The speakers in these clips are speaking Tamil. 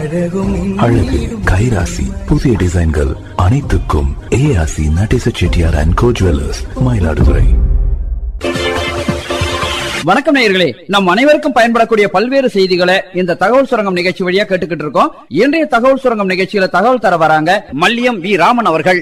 அழகு கைராசி புதிய டிசைன்கள் அனைத்துக்கும் ARC Natesa Chettiar and co jewellers Mayiladuthurai வணக்கம் நேயர்களே நம் அனைவருக்கும் பயன்படக்கூடிய பல்வேறு செய்திகளை இந்த தகவல் சுரங்கம் நிகழ்ச்சி வழியா கேட்டுக்கிட்டு இருக்கோம் இன்றைய தகவல் சுரங்கம் நிகழ்ச்சியில தகவல் தர வராங்க மல்லியம் வி ராமன் அவர்கள்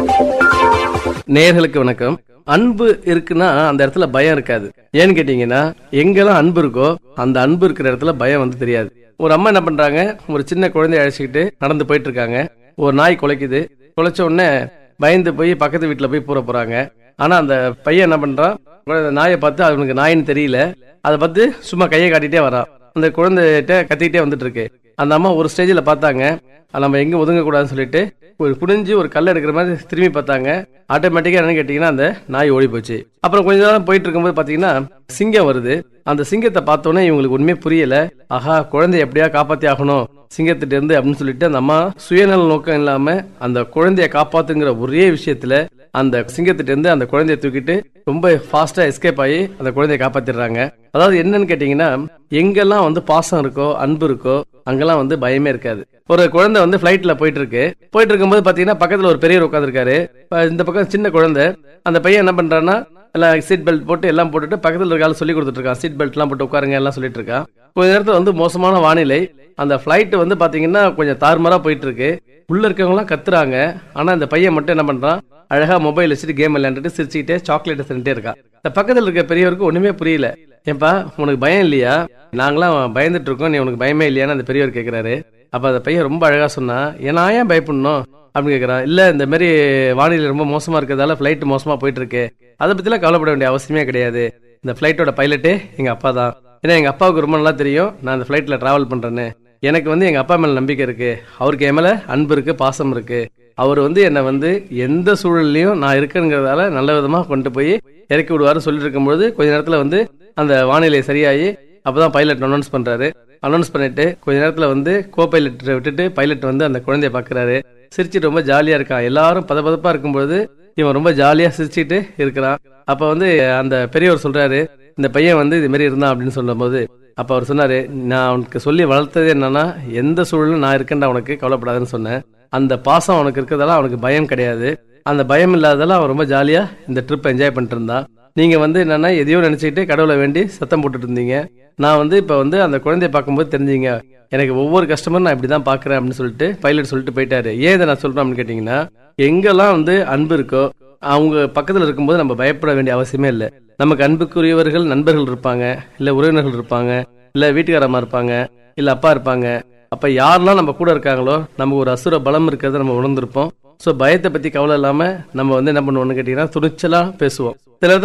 நேயர்களுக்கு வணக்கம் அன்பு இருக்குன்னா அந்த இடத்துல பயம் இருக்காது ஏன்னு கேட்டீங்கன்னா எங்கெல்லாம் அன்பு இருக்கோ அந்த அன்பு இருக்கிற இடத்துல பயம் வந்து தெரியாது ஒரு அம்மா என்ன பண்றாங்க ஒரு சின்ன குழந்தைய அழைச்சிக்கிட்டு நடந்து போயிட்டு இருக்காங்க ஒரு நாய் குலைக்குது குலைச்ச உடனே பயந்து போய் பக்கத்து வீட்டுல போய் பூர போறாங்க ஆனா அந்த பையன் என்ன பண்றான் குழந்தை நாயை பார்த்து அவனுக்கு நாயின்னு தெரியல அதை பார்த்து சும்மா கையை காட்டிட்டே வரான் அந்த குழந்தைகிட்ட கத்திக்கிட்டே வந்துட்டு இருக்கு அந்த அம்மா ஒரு ஸ்டேஜில் பார்த்தாங்க அது நம்ம எங்க ஒதுங்க கூடாதுன்னு சொல்லிட்டு ஒரு குனிஞ்சு ஒரு கல் எடுக்கிற மாதிரி திரும்பி பார்த்தாங்க ஆட்டோமேட்டிக்கா என்னன்னு கேட்டீங்கன்னா அந்த நாய் ஓடி போச்சு அப்புறம் கொஞ்ச நேரம் போயிட்டு இருக்கும்போது பாத்தீங்கன்னா சிங்கம் வருது அந்த சிங்கத்தை பார்த்தோன்னே இவங்களுக்கு ஒண்ணுமே புரியல ஆஹா குழந்தைய எப்படியா காப்பாத்தி ஆகணும் சிங்கத்திட்ட இருந்து அப்படின்னு சொல்லிட்டு அந்த அம்மா சுயநல நோக்கம் இல்லாம அந்த குழந்தைய காப்பாத்துங்கிற ஒரே விஷயத்துல அந்த சிங்கத்திட்ட இருந்து அந்த குழந்தைய தூக்கிட்டு ரொம்ப ஃபாஸ்டா எஸ்கேப் ஆகி அந்த குழந்தைய காப்பாத்திடுறாங்க அதாவது என்னன்னு கேட்டீங்கன்னா எங்கெல்லாம் வந்து பாசம் இருக்கோ அன்பு இருக்கோ அங்கெல்லாம் வந்து பயமே இருக்காது ஒரு குழந்தை வந்து பிளைட்ல போயிட்டு இருக்கு போயிட்டு இருக்கும்போது பாத்தீங்கன்னா பக்கத்துல ஒரு பெரியவர் உட்காந்துருக்காரு இந்த பக்கம் சின்ன குழந்தை அந்த பையன் என்ன பண்றான்னா எல்லாம் சீட் பெல்ட் போட்டு எல்லாம் போட்டுட்டு பக்கத்துல இருக்க ஆள் சொல்லி கொடுத்துட்டு இருக்கான் சீட் பெல்ட் எல்லாம் போட்டு உட்காருங்க எல்லாம் சொல்லிட்டு இருக்கான் கொஞ்ச நேரத்துல வந்து மோசமான வானிலை அந்த பிளைட் வந்து பாத்தீங்கன்னா கொஞ்சம் தாறுமாறா போயிட்டு இருக்கு உள்ள இருக்கவங்க எல்லாம் கத்துறாங்க ஆனா இந்த பையன் மட்டும் என்ன பண்றான் அழகா மொபைல் வச்சுட்டு கேம் விளையாண்டுட்டு சிரிச்சுக்கிட்டே சாக்லேட் தின்னுட்டே இருக்கான் இந்த பக்கத்துல இருக்க பெரியவருக்கு ஒண்ணுமே புரியல ஏன்பா உனக்கு பயம் இல்லையா நாங்களாம் பயந்துட்டு இருக்கோம் நீ உனக்கு பயமே இல்லையான்னு அந்த பெரியவர் கேக்குறாரு அப்ப அந்த பையன் ரொம்ப அழகா சொன்னா ஏன்னா ஏன் பயப்படணும் அப்படின்னு கேக்குறான் இல்ல இந்த மாதிரி வானிலை ரொம்ப மோசமா இருக்கிறதால பிளைட் மோசமா போயிட்டு இருக்கு அதை பத்திலாம் கவலைப்பட வேண்டிய அவசியமே கிடையாது இந்த பிளைட்டோட பைலட்டே எங்க அப்பா தான் ஏன்னா எங்க அப்பாவுக்கு ரொம்ப நல்லா தெரியும் நான் அந்த பிளைட்ல டிராவல் பண்றேன்னு எனக்கு வந்து எங்க அப்பா மேல நம்பிக்கை இருக்கு அவருக்கு என் மேல அன்பு இருக்கு பாசம் இருக்கு அவர் வந்து என்னை வந்து எந்த சூழல்லையும் நான் இருக்கேங்கிறதால நல்ல விதமா கொண்டு போய் இறக்கி விடுவாரு சொல்லிட்டு இருக்கும்போது கொஞ்ச நேரத்துல வந்து அந்த வானிலை சரியாகி அப்பதான் பைலட் அனௌன்ஸ் பண்றாரு அனௌன்ஸ் பண்ணிட்டு கொஞ்ச நேரத்துல வந்து கோ பைலட் விட்டுட்டு பைலட் வந்து அந்த குழந்தைய பாக்குறாரு சிரிச்சிட்டு ரொம்ப ஜாலியா இருக்கான் எல்லாரும் பதபதப்பா இருக்கும்போது இவன் ரொம்ப ஜாலியா சிரிச்சிட்டு இருக்கிறான் அப்ப வந்து அந்த பெரியவர் சொல்றாரு இந்த பையன் வந்து இது மாதிரி இருந்தான் அப்படின்னு சொல்லும்போது அப்ப அவர் சொன்னாரு நான் அவனுக்கு சொல்லி வளர்த்தது என்னன்னா எந்த சூழலும் நான் இருக்கேன்டா அவனுக்கு கவலைப்படாதுன்னு சொன்னேன் அந்த பாசம் அவனுக்கு இருக்கிறதால அவனுக்கு பயம் கிடையாது அந்த பயம் இல்லாததால அவன் ரொம்ப ஜாலியா இந்த ட்ரிப் என்ஜாய் பண்ணிட்டு இருந்தான் நீங்க வந்து என்னன்னா எதையோ நினைச்சுக்கிட்டு கடவுளை வேண்டி சத்தம் போட்டுட்டு இருந்தீங்க நான் வந்து இப்ப வந்து அந்த குழந்தைய பார்க்கும்போது தெரிஞ்சீங்க எனக்கு ஒவ்வொரு கஸ்டமர் நான் இப்படிதான் பாக்குறேன் அப்படின்னு சொல்லிட்டு பைலட் சொல்லிட்டு போயிட்டாரு ஏன் இதை நான் சொல்றேன் அப்படின்னு கேட்டீங்கன்னா எங்கெல்லாம் வந்து அன்பு இருக்கோ அவங்க பக்கத்துல இருக்கும்போது நம்ம பயப்பட வேண்டிய அவசியமே இல்லை நமக்கு அன்புக்குரியவர்கள் நண்பர்கள் இருப்பாங்க இல்ல உறவினர்கள் இருப்பாங்க இல்ல வீட்டுக்காரமா இருப்பாங்க இல்ல அப்பா இருப்பாங்க அப்ப யாரெல்லாம் நம்ம கூட இருக்காங்களோ நமக்கு ஒரு அசுர பலம் இருக்கிறத நம்ம உணர்ந்திருப்போம் சோ பயத்தை பத்தி கவலை இல்லாம நம்ம வந்து என்ன பண்ணுவோம்னு கேட்டீங்கன்னா துணிச்சலா பேசுவோம் சில இடத்துல